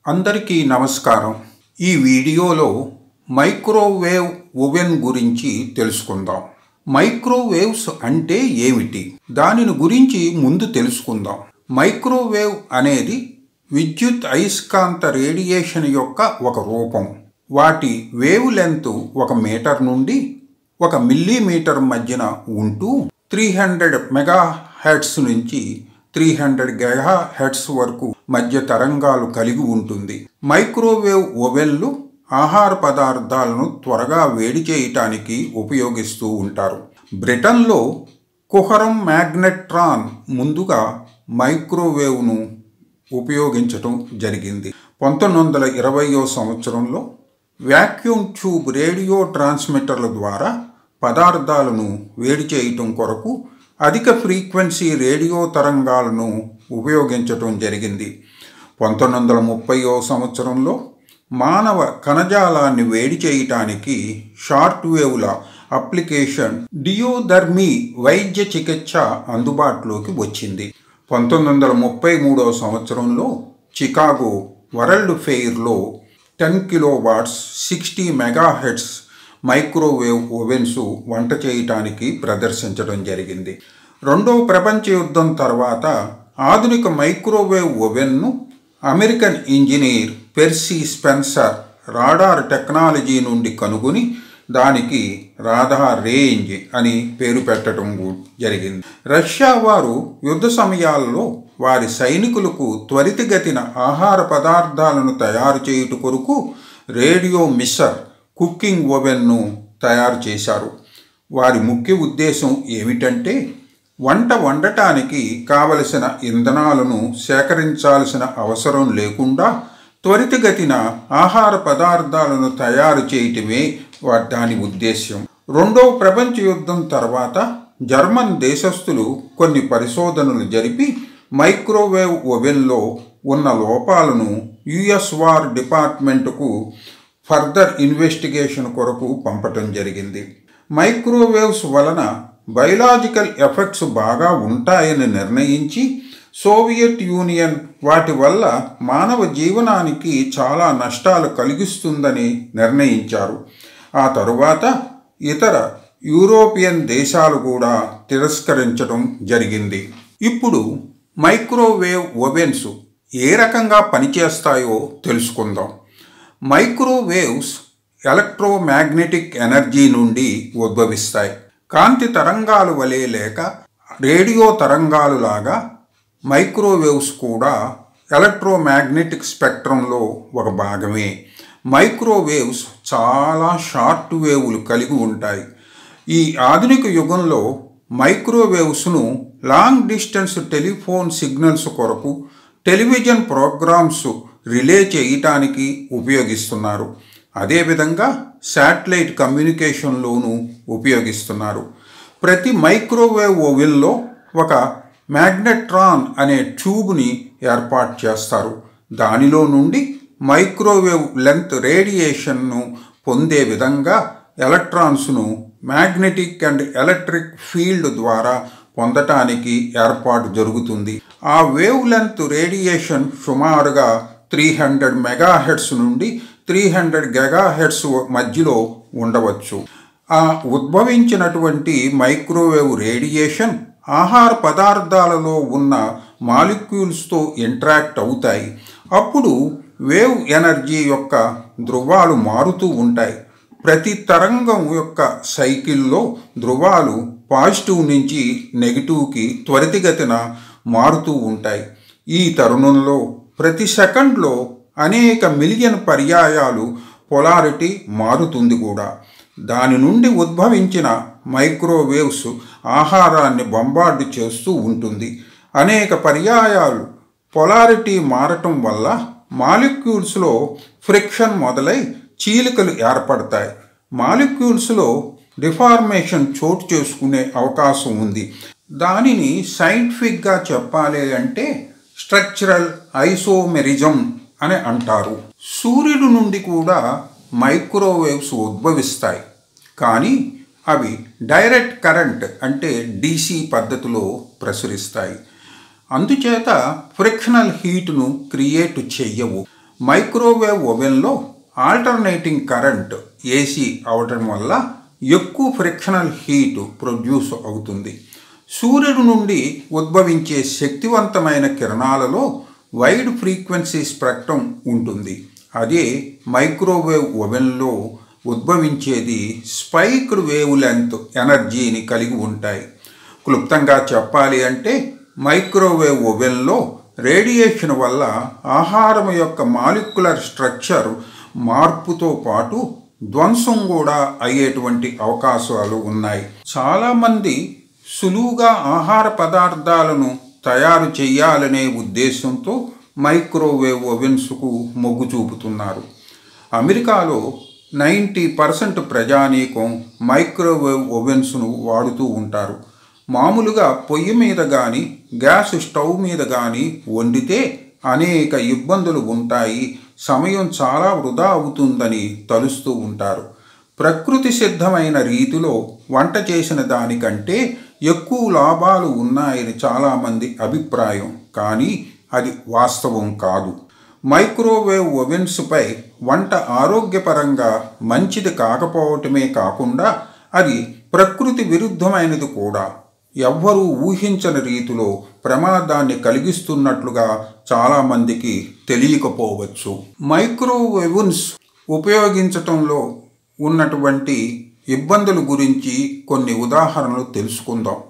అందరికీ నమస్కారం ఈ వీడియోలో మైక్రోవేవ్ ఓవెన్ గురించి తెలుసుకుందాం మైక్రోవేవ్స్ అంటే ఏమిటి దానిని గురించి ముందు తెలుసుకుందాం మైక్రోవేవ్ అనేది విద్యుత్ అయస్కాంత రేడియేషన్ యొక్క ఒక రూపం వాటి వేవ్ లెంత్ ఒక మీటర్ నుండి ఒక మిల్లీమీటర్ మధ్యన ఉంటూ త్రీ హండ్రెడ్ మెగా హెడ్స్ నుంచి త్రీ హండ్రెడ్ గెగా హెడ్స్ వరకు మధ్య తరంగాలు కలిగి ఉంటుంది మైక్రోవేవ్ ఓవెన్లు ఆహార పదార్థాలను త్వరగా వేడి చేయటానికి ఉపయోగిస్తూ ఉంటారు బ్రిటన్లో కుహరం మ్యాగ్నెట్రాన్ ముందుగా మైక్రోవేవ్ను ఉపయోగించటం జరిగింది పంతొమ్మిది వందల ఇరవయో సంవత్సరంలో వ్యాక్యూమ్ ట్యూబ్ రేడియో ట్రాన్స్మిటర్ల ద్వారా పదార్థాలను వేడి చేయటం కొరకు అధిక ఫ్రీక్వెన్సీ రేడియో తరంగాలను ఉపయోగించటం జరిగింది పంతొమ్మిది వందల ముప్పయో సంవత్సరంలో మానవ కణజాలాన్ని వేడి చేయటానికి షార్ట్ వేవ్ల అప్లికేషన్ డియోధర్మీ వైద్య చికిత్స అందుబాటులోకి వచ్చింది పంతొమ్మిది వందల ముప్పై మూడవ సంవత్సరంలో చికాగో వరల్డ్ ఫెయిర్లో ten kilowatts sixty megahertz microwave ovens వంట చేయటానికి ప్రదర్శించడం జరిగింది రెండవ ప్రపంచ యుద్ధం తర్వాత ఆధునిక మైక్రోవేవ్ ఓవెన్ను American engineer Percy Spencer radar technology నుండి కనుగొని దానికి రాధా రేంజ్ అని పేరు పెట్టడం జరిగింది రష్యా వారు యుద్ధ సమయాల్లో వారి సైనికులకు త్వరితగతిన ఆహార పదార్థాలను తయారు చేయుట కొరకు రేడియో మిసర్ కుకింగ్ ఓవెన్ను తయారు చేశారు వారి ముఖ్య ఉద్దేశం ఏమిటంటే వంట వండటానికి కావలసిన ఇంధనాలను సేకరించాల్సిన అవసరం లేకుండా త్వరితగతిన ఆహార పదార్థాలను తయారు చేయటమే దాని ఉద్దేశ్యం రెండవ ప్రపంచ యుద్ధం తర్వాత జర్మన్ దేశస్థులు కొన్ని పరిశోధనలు జరిపి మైక్రోవేవ్ ఓవెన్లో ఉన్న లోపాలను యుఎస్ వార్ డిపార్ట్మెంటుకు ఫర్దర్ ఇన్వెస్టిగేషన్ కొరకు పంపటం జరిగింది మైక్రోవేవ్స్ వలన బయలాజికల్ ఎఫెక్ట్స్ బాగా ఉంటాయని నిర్ణయించి సోవియట్ యూనియన్ వాటి వల్ల మానవ జీవనానికి చాలా నష్టాలు కలిగిస్తుందని నిర్ణయించారు ఆ తరువాత ఇతర యూరోపియన్ దేశాలు కూడా తిరస్కరించడం జరిగింది ఇప్పుడు మైక్రోవేవ్ ఓవెన్స్ ఏ రకంగా పనిచేస్తాయో తెలుసుకుందాం మైక్రోవేవ్స్ ఎలక్ట్రోమాగ్నెటిక్ ఎనర్జీ నుండి ఉద్భవిస్తాయి కాంతి తరంగాలు వలె లేక రేడియో తరంగాలు లాగా మైక్రోవేవ్స్ కూడా ఎలక్ట్రోమాగ్నెటిక్ స్పెక్ట్రంలో ఒక భాగమే మైక్రోవేవ్స్ చాలా షార్ట్ వేవులు కలిగి ఉంటాయి ఈ ఆధునిక యుగంలో మైక్రోవేవ్స్ను లాంగ్ డిస్టెన్స్ టెలిఫోన్ సిగ్నల్స్ కొరకు టెలివిజన్ ప్రోగ్రామ్స్ రిలే చేయటానికి ఉపయోగిస్తున్నారు అదేవిధంగా శాటిలైట్ కమ్యూనికేషన్లోనూ ఉపయోగిస్తున్నారు ప్రతి మైక్రోవేవ్ ఓవెన్లో ఒక మ్యాగ్నెట్రాన్ అనే ట్యూబ్ని ఏర్పాటు చేస్తారు దానిలో నుండి మైక్రోవేవ్ లెంత్ రేడియేషన్ను పొందే విధంగా ఎలక్ట్రాన్స్ను మ్యాగ్నెటిక్ అండ్ ఎలక్ట్రిక్ ఫీల్డ్ ద్వారా పొందటానికి ఏర్పాటు జరుగుతుంది ఆ వేవ్ లెంత్ రేడియేషన్ సుమారుగా త్రీ హండ్రెడ్ మెగాహెడ్స్ నుండి త్రీ హండ్రెడ్ గెగాహెడ్స్ మధ్యలో ఉండవచ్చు ఆ ఉద్భవించినటువంటి మైక్రోవేవ్ రేడియేషన్ ఆహార పదార్థాలలో ఉన్న మాలిక్యూల్స్తో ఇంటరాక్ట్ అవుతాయి అప్పుడు వేవ్ ఎనర్జీ యొక్క ధృవాలు మారుతూ ఉంటాయి ప్రతి తరంగం యొక్క సైకిల్లో ధృవాలు పాజిటివ్ నుంచి నెగిటివ్కి త్వరితగతిన మారుతూ ఉంటాయి ఈ తరుణంలో ప్రతి సెకండ్లో అనేక మిలియన్ పర్యాయాలు పొలారిటీ మారుతుంది కూడా దాని నుండి ఉద్భవించిన మైక్రోవేవ్స్ ఆహారాన్ని బొంబార్డు చేస్తూ ఉంటుంది అనేక పర్యాయాలు పొలారిటీ మారటం వల్ల మాలిక్యూల్స్లో ఫ్రిక్షన్ మొదలై చీలికలు ఏర్పడతాయి మాలిక్యూల్స్లో డిఫార్మేషన్ చోటు చేసుకునే అవకాశం ఉంది దానిని సైంటిఫిక్గా చెప్పాలి అంటే స్ట్రక్చరల్ ఐసోమెరిజం అని అంటారు సూర్యుడు నుండి కూడా మైక్రోవేవ్స్ ఉద్భవిస్తాయి కానీ అవి డైరెక్ట్ కరెంట్ అంటే డీసీ పద్ధతిలో ప్రసరిస్తాయి అందుచేత ఫ్రిక్షనల్ హీట్ను క్రియేట్ చెయ్యవు మైక్రోవేవ్ ఓవెన్లో ఆల్టర్నేటింగ్ కరెంట్ ఏసీ అవటం వల్ల ఎక్కువ ఫ్రిక్షనల్ హీట్ ప్రొడ్యూస్ అవుతుంది సూర్యుడి నుండి ఉద్భవించే శక్తివంతమైన కిరణాలలో వైడ్ ఫ్రీక్వెన్సీ స్పెక్ట్రం ఉంటుంది అదే మైక్రోవేవ్ ఓవెన్లో ఉద్భవించేది స్పైక్డ్ వేవ్ లెంత్ ఎనర్జీని కలిగి ఉంటాయి క్లుప్తంగా చెప్పాలి అంటే మైక్రోవేవ్ ఓవెన్లో రేడియేషన్ వల్ల ఆహారం యొక్క మాలిక్యులర్ స్ట్రక్చర్ మార్పుతో పాటు ధ్వంసం కూడా అయ్యేటువంటి అవకాశాలు ఉన్నాయి చాలామంది సులువుగా ఆహార పదార్థాలను తయారు చేయాలనే ఉద్దేశంతో మైక్రోవేవ్ ఓవెన్స్కు మొగ్గు చూపుతున్నారు అమెరికాలో నైంటీ పర్సెంట్ ప్రజానీకం మైక్రోవేవ్ ఓవెన్స్ను వాడుతూ ఉంటారు మామూలుగా పొయ్యి మీద కానీ గ్యాస్ స్టవ్ మీద కానీ వండితే అనేక ఇబ్బందులు ఉంటాయి సమయం చాలా వృధా అవుతుందని తలుస్తూ ఉంటారు ప్రకృతి సిద్ధమైన రీతిలో వంట చేసిన దానికంటే ఎక్కువ లాభాలు ఉన్నాయని చాలామంది అభిప్రాయం కానీ అది వాస్తవం కాదు మైక్రోవేవ్ ఓవెన్స్పై వంట ఆరోగ్యపరంగా మంచిది కాకపోవటమే కాకుండా అది ప్రకృతి విరుద్ధమైనది కూడా ఎవ్వరూ ఊహించని రీతిలో ప్రమాదాన్ని కలిగిస్తున్నట్లుగా చాలామందికి తెలియకపోవచ్చు మైక్రోవేవ్స్ ఉపయోగించటంలో ఉన్నటువంటి ఇబ్బందుల గురించి కొన్ని ఉదాహరణలు తెలుసుకుందాం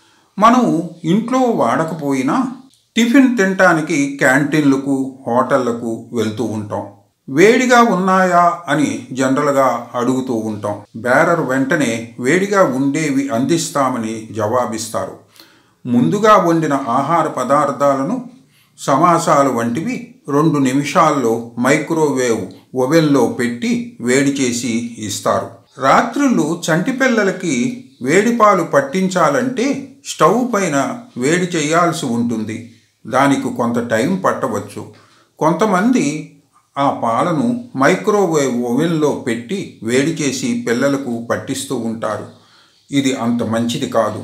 మనం ఇంట్లో వాడకపోయినా టిఫిన్ తినటానికి క్యాంటీన్లకు హోటళ్లకు వెళ్తూ ఉంటాం వేడిగా ఉన్నాయా అని జనరల్గా అడుగుతూ ఉంటాం బేరర్ వెంటనే వేడిగా ఉండేవి అందిస్తామని జవాబిస్తారు ముందుగా వండిన ఆహార పదార్థాలను సమాసాలు వంటివి రెండు నిమిషాల్లో మైక్రోవేవ్ ఓవెన్లో పెట్టి వేడి చేసి ఇస్తారు రాత్రులు చంటి పిల్లలకి వేడిపాలు పట్టించాలంటే స్టవ్ పైన వేడి చేయాల్సి ఉంటుంది దానికి కొంత టైం పట్టవచ్చు కొంతమంది ఆ పాలను మైక్రోవేవ్ ఓవెన్లో పెట్టి వేడి చేసి పిల్లలకు పట్టిస్తూ ఉంటారు ఇది అంత మంచిది కాదు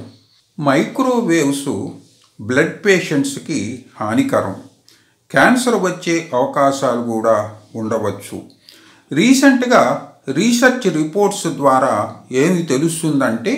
మైక్రోవేవ్స్ బ్లడ్ పేషెంట్స్కి హానికరం క్యాన్సర్ వచ్చే అవకాశాలు కూడా ఉండవచ్చు రీసెంట్గా రీసెర్చ్ రిపోర్ట్స్ ద్వారా ఏమి తెలుస్తుందంటే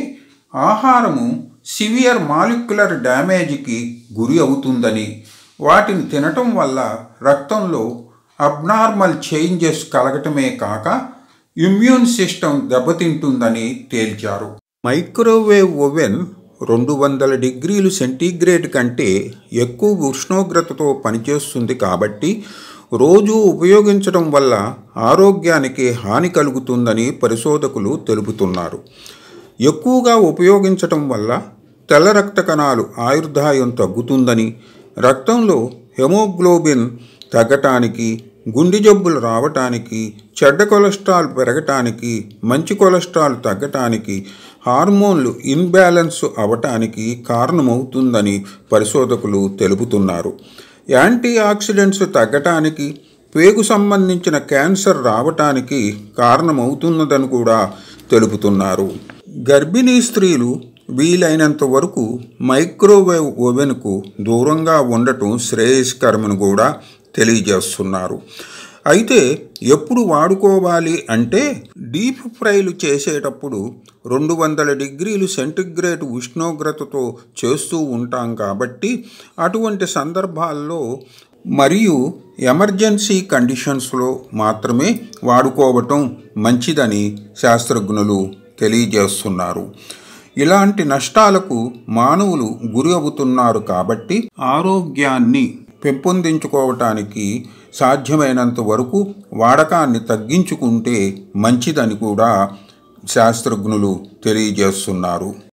ఆహారము సివియర్ మాలిక్యులర్ డ్యామేజ్కి గురి అవుతుందని వాటిని తినటం వల్ల రక్తంలో అబ్నార్మల్ చేంజెస్ కలగటమే కాక ఇమ్యూన్ సిస్టమ్ దెబ్బతింటుందని తేల్చారు మైక్రోవేవ్ ఓవెన్ రెండు వందల డిగ్రీలు సెంటీగ్రేడ్ కంటే ఎక్కువ ఉష్ణోగ్రతతో పనిచేస్తుంది కాబట్టి రోజు ఉపయోగించడం వల్ల ఆరోగ్యానికి హాని కలుగుతుందని పరిశోధకులు తెలుపుతున్నారు ఎక్కువగా ఉపయోగించటం వల్ల తెల్ల రక్త కణాలు ఆయుర్దాయం తగ్గుతుందని రక్తంలో హెమోగ్లోబిన్ తగ్గటానికి గుండె జబ్బులు రావటానికి చెడ్డ కొలెస్ట్రాల్ పెరగటానికి మంచి కొలెస్ట్రాల్ తగ్గటానికి హార్మోన్లు ఇన్బ్యాలెన్స్ అవటానికి కారణమవుతుందని పరిశోధకులు తెలుపుతున్నారు యాంటీ ఆక్సిడెంట్స్ తగ్గటానికి పేగు సంబంధించిన క్యాన్సర్ రావటానికి కారణమవుతున్నదని కూడా తెలుపుతున్నారు గర్భిణీ స్త్రీలు వీలైనంత వరకు మైక్రోవేవ్ ఓవెన్కు దూరంగా ఉండటం శ్రేయస్కరమని కూడా తెలియజేస్తున్నారు అయితే ఎప్పుడు వాడుకోవాలి అంటే డీప్ ఫ్రైలు చేసేటప్పుడు రెండు వందల డిగ్రీలు సెంటిగ్రేడ్ ఉష్ణోగ్రతతో చేస్తూ ఉంటాం కాబట్టి అటువంటి సందర్భాల్లో మరియు ఎమర్జెన్సీ కండిషన్స్లో మాత్రమే వాడుకోవటం మంచిదని శాస్త్రజ్ఞులు తెలియజేస్తున్నారు ఇలాంటి నష్టాలకు మానవులు గురి అవుతున్నారు కాబట్టి ఆరోగ్యాన్ని పెంపొందించుకోవటానికి సాధ్యమైనంత వరకు వాడకాన్ని తగ్గించుకుంటే మంచిదని కూడా శాస్త్రజ్ఞులు తెలియజేస్తున్నారు